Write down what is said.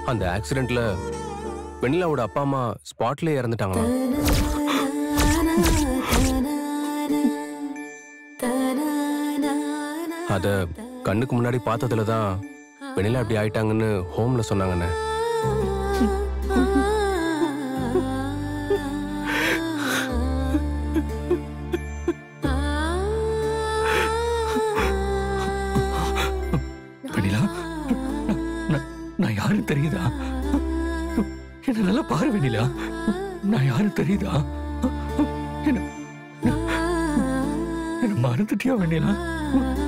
அந்த ஆக்சிடென்ட்ல வெண்ணிலாவோட அப்பா அம்மா ஸ்பாட்லயே இறந்துட்டாங்களா அத கண்ணுக்கு முன்னாடி பார்த்ததுல தான் வெண்ணிலா இப்படி ஆயிட்டாங்கன்னு ஹோம்ல சொன்னாங்கண்ணே வெண்ணிலா நான்- நான்- நான் யாரும் தெரியுதா என்ன நல்லா பாரு வெண்ணிலா நான் யாரும் தெரியுதா என்ன என்ன மறந்துட்டியா வெண்ணிலா